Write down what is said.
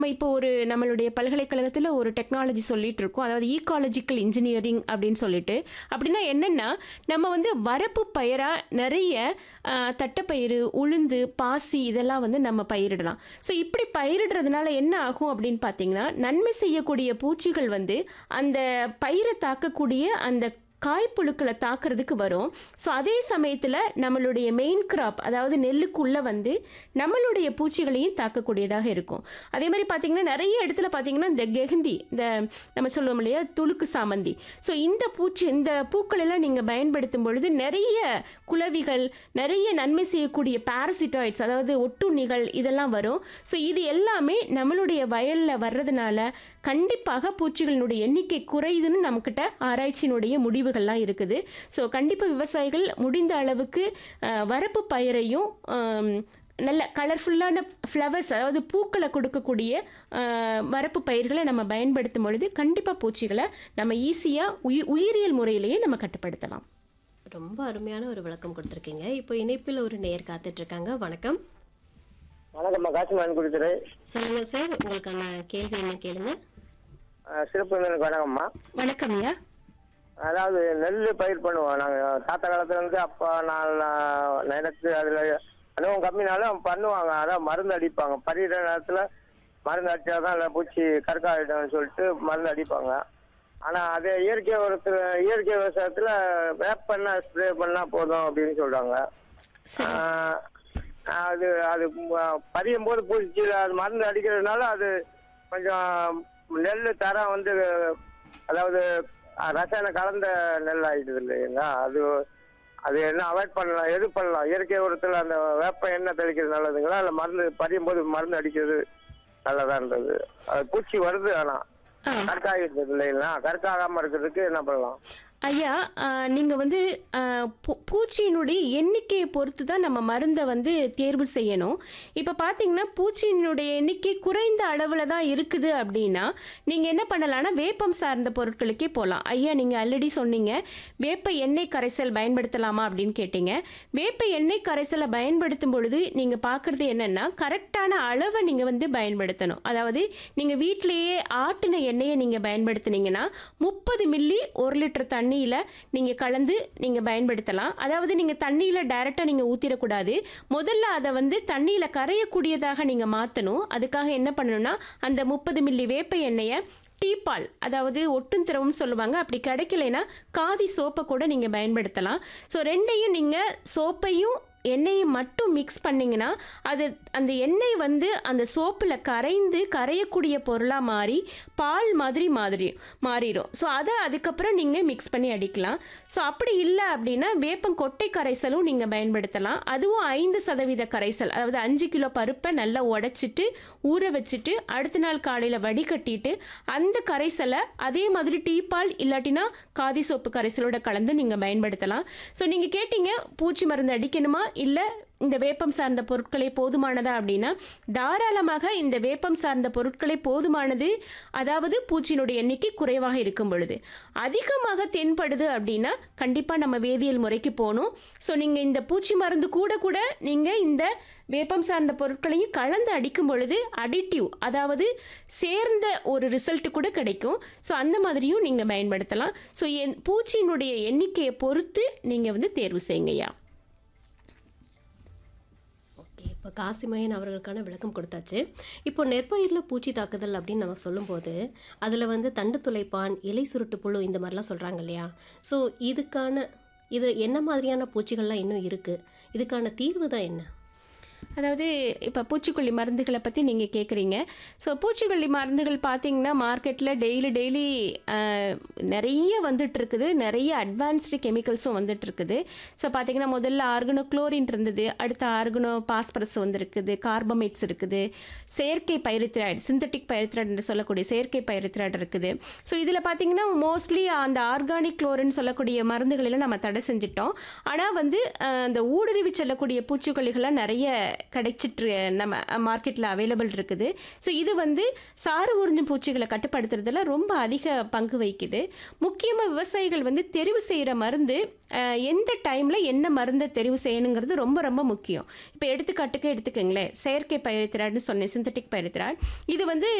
நம்ம இப்போ ஒரு நம்மளுடைய பல்கலைக்கழகத்தில் ஒரு டெக்னாலஜி சொல்லிட்டு இருக்கோம் அதாவது ஈகாலஜிக்கல் இன்ஜினியரிங் அப்படின்னு சொல்லிட்டு அப்படின்னா என்னென்னா நம்ம வந்து வரப்பு பயிராக நிறைய ஆ, தட்டைப்பயிறு உளுந்து பாசி இதெல்லாம் வந்து நம்ம பயிரிடலாம் ஸோ இப்படி பயிரிடுறதுனால என்ன ஆகும் அப்படின்னு பார்த்தீங்கன்னா நன்மை செய்யக்கூடிய பூச்சிகள் வந்து அந்த பயிரை தாக்கக்கூடிய அந்த காய்ப்புழுக்களை தாக்குறதுக்கு வரும் ஸோ அதே சமயத்தில் நம்மளுடைய மெயின் கிராப் அதாவது நெல்லுக்குள்ளே வந்து நம்மளுடைய பூச்சிகளையும் தாக்கக்கூடியதாக இருக்கும் அதே மாதிரி பார்த்திங்கன்னா நிறைய இடத்துல பார்த்திங்கன்னா இந்த கெகுந்தி இந்த நம்ம சொல்லுவோம் இல்லையா துளுக்கு சாமந்தி ஸோ இந்த பூச்சி இந்த பூக்கள் எல்லாம் நீங்கள் பயன்படுத்தும் பொழுது நிறைய குளவிகள் நிறைய நன்மை செய்யக்கூடிய பாரசிட்டாய்ட்ஸ் அதாவது ஒட்டுண்ணிகள் இதெல்லாம் வரும் ஸோ இது எல்லாமே நம்மளுடைய வயலில் வர்றதுனால கண்டிப்பாக பூச்சிகளினுடைய எண்ணிக்கை குறையுதுன்னு நம்மக்கிட்ட ஆராய்ச்சியினுடைய முடிவுகள்லாம் இருக்குது ஸோ கண்டிப்பாக விவசாயிகள் முடிந்த அளவுக்கு அஹ், வரப்பு பயிரையும் ஆம், நல்ல கலர்ஃபுல்லான ஃப்ளவர்ஸ் அதாவது பூக்களை கொடுக்கக்கூடிய அஹ், வரப்பு பயிர்களை நம்ம பயன்படுத்தும் பொழுது கண்டிப்பாக பூச்சிகளை நம்ம ஈஸியாக உயி உயிரியல் முறையிலேயே நம்ம கட்டுப்படுத்தலாம் ரொம்ப அருமையான ஒரு விளக்கம் கொடுத்துருக்கீங்க இப்போ இணைப்பில் ஒரு நேர் காத்துட்டு இருக்காங்க வணக்கம் வணக்கம்மா காசிமான் கொடுத்துரு சொல்லுங்க சார் உங்களுக்கான கேள்வி என்ன கேளுங்க சிறப்பு விருந்தினருக்கு வணக்கம்மா வணக்கம் ஐயா அதாவது நெல் பயிர் பண்ணுவோம் நாங்கள் தாத்தா காலத்துல இருந்து அப்பா நான் நான் எனக்கு அதில் அனுபவம் கம்மினாலும் பண்ணுவாங்க அதான் மருந்து அடிப்பாங்க பறிகிற நேரத்தில் மருந்து அடித்தா தான் அதில் பூச்சி கற்காயிடும்னு சொல்லிட்டு மருந்து அடிப்பாங்க ஆனால் அதே இயற்கை உரத்தில் இயற்கை விவசாயத்தில் வேப்பெண்ணெய் ஸ்ப்ரே பண்ணால் போதும் அப்படின்னு சொல்கிறாங்க சரி ஆஹ் அது அது ம- பறியும் போது பூச்சி அது மருந்து அடிக்கிறதுனால அது கொஞ்சம் நெல் தரம் வந்து அதாவது அஹ், ரசாயனம் கலந்த நெல் ஆயிடுது இல்லைங்களா அது அது என்ன அவாய்ட் பண்ணலாம் எது பண்ணலாம் இயற்கை உரத்தில் அந்த வேப்ப எண்ணெய் தெளிக்கிறது நல்லதுங்களா இல்லை மருந்து பறியும் போது மருந்து அடிக்கிறது நல்லதான்றது அது பூச்சி வருது ஆனால் ஆ கற்காகிடுது இல்லைங்களா கற்காகாமல் இருக்கிறதுக்கு என்ன பண்ணலாம் ஐயா நீங்கள் வந்து ஆ, பூ- பூச்சியினுடைய எண்ணிக்கையை பொறுத்து தான் நம்ம மருந்தை வந்து தேர்வு செய்யணும் இப்போ பார்த்தீங்கன்னா பூச்சியினுடைய எண்ணிக்கை குறைந்த அளவில் தான் இருக்குது அப்படின்னா நீங்கள் என்ன பண்ணலாம்னா வேப்பம் சார்ந்த பொருட்களுக்கே போகலாம் ஐயா நீங்கள் ஆல்ரெடி சொன்னீங்க வேப்ப எண்ணெய் கரைசல் பயன்படுத்தலாமா அப்படின்னு கேட்டீங்க வேப்ப எண்ணெய் கரைசலை பயன்படுத்தும் பொழுது நீங்கள் பார்க்குறது என்னென்னா கரெக்டான அளவை நீங்கள் வந்து பயன்படுத்தணும் அதாவது நீங்கள் வீட்டிலேயே ஆட்டின எண்ணெயை நீங்கள் பயன்படுத்துனீங்கன்னா முப்பது மில்லி ஒரு லிட்டர் தண்ணியில் நீங்கள் கலந்து நீங்கள் பயன்படுத்தலாம் அதாவது நீங்கள் தண்ணியில் டைரெக்டாக நீங்கள் ஊற்றிடக்கூடாது முதல்ல அதை வந்து தண்ணியில் கரையக்கூடியதாக நீங்கள் மாற்றணும் அதுக்காக என்ன பண்ணணும்னா அந்த முப்பது மில்லி வேப்ப எண்ணெயை டீப்பால் அதாவது ஒட்டும் திரவம்னு சொல்லுவாங்க அப்படி கிடைக்கலைன்னா காதி சோப்பை கூட நீங்கள் பயன்படுத்தலாம் ஸோ ரெண்டையும் நீங்கள் சோப்பையும் எண்ணெயும் மட்டும் மிக்ஸ் பண்ணிங்கன்னா அது அந்த எண்ணெய் வந்து அந்த சோப்பில் கரைந்து கரையக்கூடிய பொருளாக மாறி பால் மாதிரி மாதிரி மாறிடும் ஸோ அதை அதுக்கப்புறம் நீங்கள் மிக்ஸ் பண்ணி அடிக்கலாம் ஸோ அப்படி இல்லை அப்படின்னா வேப்பம் கொட்டை கரைசலும் நீங்கள் பயன்படுத்தலாம் அதுவும் ஐந்து சதவீத கரைசல் அதாவது அஞ்சு கிலோ பருப்பை நல்லா உடைச்சிட்டு ஊற வச்சுட்டு அடுத்த நாள் காலையில் வடிகட்டிட்டு அந்த கரைசலை அதே மாதிரி டீப்பால் இல்லாட்டினா காதி சோப்பு கரைசலோட கலந்து நீங்கள் பயன்படுத்தலாம் ஸோ நீங்கள் கேட்டீங்க பூச்சி மருந்து அடிக்கணுமா இல்லை இந்த வேப்பம் சார்ந்த பொருட்களே போதுமானதா அப்படின்னா தாராளமாக இந்த வேப்பம் சார்ந்த பொருட்களே போதுமானது அதாவது பூச்சியினுடைய எண்ணிக்கை குறைவாக இருக்கும் பொழுது அதிகமாக தென்படுது அப்படின்னா கண்டிப்பாக நம்ம வேதியியல் முறைக்கு போகணும் ஸோ நீங்கள் இந்த பூச்சி மருந்து கூட கூட நீங்கள் இந்த வேப்பம் சார்ந்த பொருட்களையும் கலந்து அடிக்கும் பொழுது அடிட்டிவ் அதாவது சேர்ந்த ஒரு ரிசல்ட் கூட கிடைக்கும் ஸோ அந்த மாதிரியும் நீங்கள் பயன்படுத்தலாம் ஸோ என் பூச்சியினுடைய எண்ணிக்கையை பொறுத்து நீங்கள் வந்து தேர்வு செய்யுங்கய்யா ஓகே இப்போ காசிமயன் அவர்களுக்கான விளக்கம் கொடுத்தாச்சு இப்போ நெற்பயிரில் பூச்சி தாக்குதல் அப்படின்னு நம்ம சொல்லும்போது அதில் வந்து தண்டு துளைப்பான் இலை சுருட்டு புழு இந்த மாதிரிலாம் சொல்கிறாங்க இல்லையா ஸோ இதுக்கான இது என்ன மாதிரியான பூச்சிகள்லாம் இன்னும் இருக்குது இதுக்கான தீர்வு தான் என்ன அதாவது இப்போ பூச்சிக்கொல்லி மருந்துகளை பற்றி நீங்கள் கேட்குறீங்க ஸோ பூச்சிக்கொல்லி மருந்துகள் பார்த்தீங்கன்னா மார்க்கெட்டில் டெய்லி டெய்லி நிறைய வந்துட்டு இருக்குது நிறைய அட்வான்ஸ்டு கெமிக்கல்ஸும் வந்துட்டு இருக்குது ஸோ பார்த்தீங்கன்னா முதல்ல ஆர்கனோ குளோரின் இருந்தது அடுத்து ஆர்கனோ பாஸ்பரஸ் வந்திருக்குது கார்பமேட்ஸ் இருக்குது செயற்கை பைரித்ராய்டு சிந்தட்டிக் பைரித்ராய்டு என்று சொல்லக்கூடிய செயற்கை பைரித்ராய்டு இருக்குது ஸோ இதில் பார்த்தீங்கன்னா மோஸ்ட்லி அந்த ஆர்கானிக் குளோரின் சொல்லக்கூடிய மருந்துகளெல்லாம் நம்ம தடை செஞ்சிட்டோம் ஆனால் வந்து அஹ், அந்த ஊடுருவி செல்லக்கூடிய பூச்சிக்கொல்லிகள்லாம் நிறைய கிடைச்சிட்டு நம்ம மார்க்கெட்டில் அவைலபிள் இருக்குது ஸோ இது வந்து சாறு உறிஞ்சும் பூச்சிகளை கட்டுப்படுத்துறதுல ரொம்ப அதிக பங்கு வகிக்குது முக்கியமாக விவசாயிகள் வந்து தெரிவு செய்கிற மருந்து அஹ், எந்த டைமில் என்ன மருந்தை தெரிவு செய்யணுங்கிறது ரொம்ப ரொம்ப முக்கியம் இப்போ எடுத்துக்காட்டுக்கு எடுத்துக்கோங்களேன் செயற்கை பயிர்த்திராட்னு சொன்னேன் சிந்தட்டிக் பயிர்த்திராட் இது வந்து